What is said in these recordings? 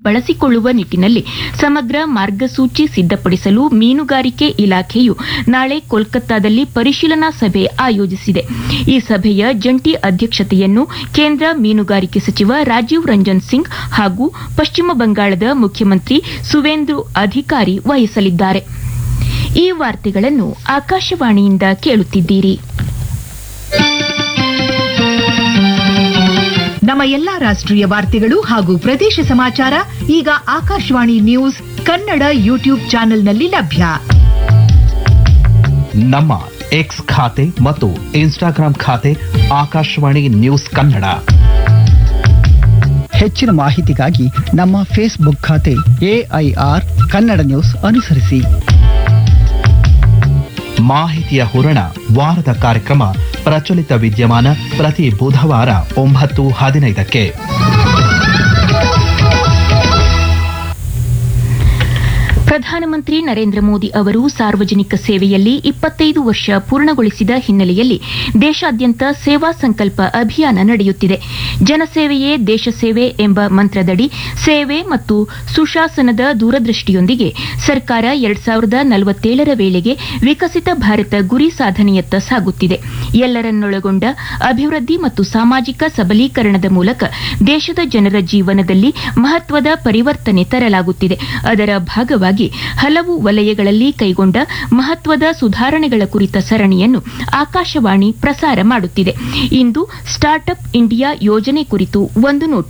ಬಳಸಿಕೊಳ್ಳುವ ನಿಟ್ಟಿನಲ್ಲಿ ಸಮಗ್ರ ಮಾರ್ಗಸೂಚಿ ಸಿದ್ದಪಡಿಸಲು ಮೀನುಗಾರಿಕೆ ಇಲಾಖೆಯು ನಾಳೆ ಕೋಲ್ಕತ್ತಾದಲ್ಲಿ ಪರಿಶೀಲನಾ ಸಭೆ ಆಯೋಜಿಸಿದೆ ಈ ಸಭೆಯ ಜಂಟಿ ಅಧ್ಯಕ್ಷತೆಯನ್ನು ಕೇಂದ್ರ ಮೀನುಗಾರಿಕೆ ಸಚಿವ ರಾಜೀವ್ ರಂಜನ್ ಸಿಂಗ್ ಹಾಗೂ ಪಶ್ಚಿಮ ಬಂಗಾಳದ ಮುಖ್ಯಮಂತ್ರಿ ಸುವೇಂದು ಅಧಿಕಾರಿ ವಹಿಸಲಿದ್ದಾರೆ ಈ ವಾರ್ತೆಗಳನ್ನು ಆಕಾಶವಾಣಿಯಿಂದ ಕೇಳುತ್ತಿದ್ದೀರಿ ನಮ್ಮ ಎಲ್ಲಾ ರಾಷ್ಟ್ರೀಯ ವಾರ್ತೆಗಳು ಹಾಗೂ ಪ್ರದೇಶ ಸಮಾಚಾರ ಈಗ ಆಕಾಶವಾಣಿ ನ್ಯೂಸ್ ಕನ್ನಡ ಯೂಟ್ಯೂಬ್ ಚಾನೆಲ್ನಲ್ಲಿ ಲಭ್ಯ ನಮ್ಮ ಎಕ್ಸ್ ಖಾತೆ ಮತ್ತು ಇನ್ಸ್ಟಾಗ್ರಾಂ ಖಾತೆ ಆಕಾಶವಾಣಿ ನ್ಯೂಸ್ ಕನ್ನಡ ಹೆಚ್ಚಿನ ಮಾಹಿತಿಗಾಗಿ ನಮ್ಮ ಫೇಸ್ಬುಕ್ ಖಾತೆ ಎಐಆರ್ ಕನ್ನಡ ನ್ಯೂಸ್ ಅನುಸರಿಸಿ ಮಾಹಿತಿಯ ಹೂರಣ ವಾರದ ಕಾರ್ಯಕ್ರಮ ಪ್ರಚಲಿತ ವಿದ್ಯಮಾನ ಪ್ರತಿ ಬುಧವಾರ ಒಂಬತ್ತು ಹದಿನೈದಕ್ಕೆ ಪ್ರಧಾನಮಂತ್ರಿ ನರೇಂದ್ರ ಮೋದಿ ಅವರು ಸಾರ್ವಜನಿಕ ಸೇವೆಯಲ್ಲಿ ಇಪ್ಪತ್ತೈದು ವರ್ಷ ಪೂರ್ಣಗೊಳಿಸಿದ ಹಿನ್ನೆಲೆಯಲ್ಲಿ ದೇಶಾದ್ಯಂತ ಸೇವಾ ಸಂಕಲ್ಪ ಅಭಿಯಾನ ನಡೆಯುತ್ತಿದೆ ಜನಸೇವೆಯೇ ದೇಶ ಸೇವೆ ಎಂಬ ಮಂತ್ರದಡಿ ಸೇವೆ ಮತ್ತು ಸುಶಾಸನದ ದೂರದೃಷ್ಟಿಯೊಂದಿಗೆ ಸರ್ಕಾರ ಎರಡ್ ಸಾವಿರದ ನಲವತ್ತೇಳರ ವೇಳೆಗೆ ವಿಕಸಿತ ಭಾರತ ಗುರಿ ಸಾಧನೆಯತ್ತ ಸಾಗುತ್ತಿದೆ ಎಲ್ಲರನ್ನೊಳಗೊಂಡ ಅಭಿವೃದ್ಧಿ ಮತ್ತು ಸಾಮಾಜಿಕ ಸಬಲೀಕರಣದ ಮೂಲಕ ದೇಶದ ಜನರ ಜೀವನದಲ್ಲಿ ಮಹತ್ವದ ಪರಿವರ್ತನೆ ತರಲಾಗುತ್ತಿದೆ ಅದರ ಭಾಗವಾಗಿ ಹಲವು ವಲಯಗಳಲ್ಲಿ ಕೈಗೊಂಡ ಮಹತ್ವದ ಸುಧಾರಣೆಗಳ ಕುರಿತ ಸರಣಿಯನ್ನು ಆಕಾಶವಾಣಿ ಪ್ರಸಾರ ಮಾಡುತ್ತಿದೆ ಇಂದು ಸ್ಟಾರ್ಟ್ಅಪ್ ಇಂಡಿಯಾ ಯೋಜನೆ ಕುರಿತು ಒಂದು ನೋಟ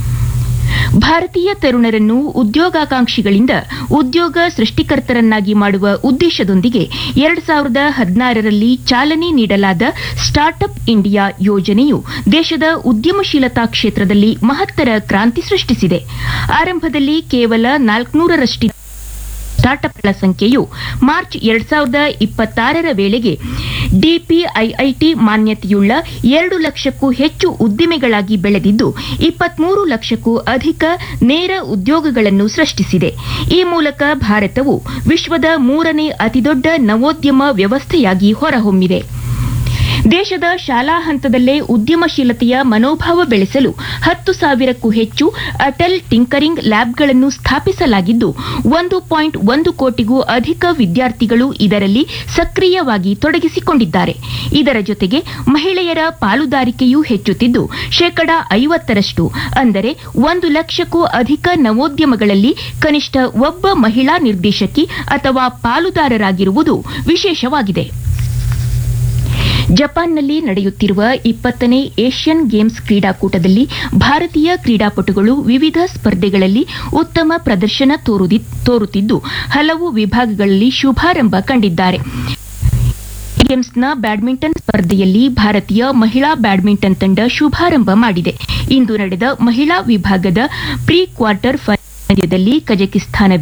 ಭಾರತೀಯ ತರುಣರನ್ನು ಉದ್ಯೋಗಾಕಾಂಕ್ಷಿಗಳಿಂದ ಉದ್ಯೋಗ ಸೃಷ್ಟಿಕರ್ತರನ್ನಾಗಿ ಮಾಡುವ ಉದ್ದೇಶದೊಂದಿಗೆ ಎರಡು ಸಾವಿರದ ಹದಿನಾರರಲ್ಲಿ ಚಾಲನೆ ನೀಡಲಾದ ಸ್ಟಾರ್ಟ್ಅಪ್ ಇಂಡಿಯಾ ಯೋಜನೆಯು ದೇಶದ ಉದ್ಯಮಶೀಲತಾ ಕ್ಷೇತ್ರದಲ್ಲಿ ಮಹತ್ತರ ಕ್ರಾಂತಿ ಸೃಷ್ಟಿಸಿದೆ ಆರಂಭದಲ್ಲಿ ಕೇವಲ ನಾಲ್ಕುನೂರರಷ್ಟಿ ಸ್ಟಾರ್ಟ್ಅಪ್ಗಳ ಸಂಖ್ಯೆಯು ಮಾರ್ಚ್ ಎರಡ್ ಸಾವಿರದ ಇಪ್ಪತ್ತಾರರ ವೇಳೆಗೆ ಡಿಪಿಐಐಟಿ ಮಾನ್ಯತೆಯುಳ್ಳ ಎರಡು ಲಕ್ಷಕ್ಕೂ ಹೆಚ್ಚು ಉದ್ದಿಮೆಗಳಾಗಿ ಬೆಳೆದಿದ್ದು ಇಪ್ಪತ್ಮೂರು ಲಕ್ಷಕ್ಕೂ ಅಧಿಕ ನೇರ ಉದ್ಯೋಗಗಳನ್ನು ಸೃಷ್ಟಿಸಿದೆ ಈ ಮೂಲಕ ಭಾರತವು ವಿಶ್ವದ ಮೂರನೇ ಅತಿದೊಡ್ಡ ನವೋದ್ಯಮ ವ್ಯವಸ್ಥೆಯಾಗಿ ಹೊರಹೊಮ್ಮಿದೆ ದೇಶದ ಶಾಲಾ ಹಂತದಲ್ಲೇ ಉದ್ಯಮಶೀಲತೆಯ ಮನೋಭಾವ ಬೆಳೆಸಲು ಹತ್ತು ಸಾವಿರಕ್ಕೂ ಹೆಚ್ಚು ಅಟಲ್ ಟಿಂಕರಿಂಗ್ ಲ್ಯಾಬ್ಗಳನ್ನು ಸ್ಥಾಪಿಸಲಾಗಿದ್ದು ಒಂದು ಪಾಯಿಂಟ್ ಒಂದು ಕೋಟಿಗೂ ಅಧಿಕ ವಿದ್ಯಾರ್ಥಿಗಳು ಇದರಲ್ಲಿ ಸಕ್ರಿಯವಾಗಿ ತೊಡಗಿಸಿಕೊಂಡಿದ್ದಾರೆ ಇದರ ಜೊತೆಗೆ ಮಹಿಳೆಯರ ಪಾಲುದಾರಿಕೆಯೂ ಹೆಚ್ಚುತ್ತಿದ್ದು ಶೇಕಡಾ ಐವತ್ತರಷ್ಟು ಅಂದರೆ ಒಂದು ಲಕ್ಷಕ್ಕೂ ಅಧಿಕ ನವೋದ್ಯಮಗಳಲ್ಲಿ ಕನಿಷ್ಠ ಒಬ್ಬ ಮಹಿಳಾ ನಿರ್ದೇಶಕಿ ಅಥವಾ ಪಾಲುದಾರರಾಗಿರುವುದು ವಿಶೇಷವಾಗಿದೆ ಜಪಾನ್ನಲ್ಲಿ ನಡೆಯುತ್ತಿರುವ ಇಪ್ಪತ್ತನೇ ಏಷ್ಯನ್ ಗೇಮ್ಸ್ ಕ್ರೀಡಾಕೂಟದಲ್ಲಿ ಭಾರತೀಯ ಕ್ರೀಡಾಪಟುಗಳು ವಿವಿಧ ಸ್ಪರ್ಧೆಗಳಲ್ಲಿ ಉತ್ತಮ ಪ್ರದರ್ಶನ ತೋರುತ್ತಿದ್ದು ಹಲವು ವಿಭಾಗಗಳಲ್ಲಿ ಶುಭಾರಂಭ ಕಂಡಿದ್ದಾರೆ ಗೇಮ್ಸ್ನ ಬ್ಯಾಡ್ಮಿಂಟನ್ ಸ್ಪರ್ಧೆಯಲ್ಲಿ ಭಾರತೀಯ ಮಹಿಳಾ ಬ್ಯಾಡ್ಮಿಂಟನ್ ತಂಡ ಶುಭಾರಂಭ ಮಾಡಿದೆ ಇಂದು ನಡೆದ ಮಹಿಳಾ ವಿಭಾಗದ ಪ್ರೀ ಕ್ವಾರ್ಟರ್ ಫೈನಲ್ ಪಂದ್ಯದಲ್ಲಿ ಕಜಕಿಸ್ತಾನ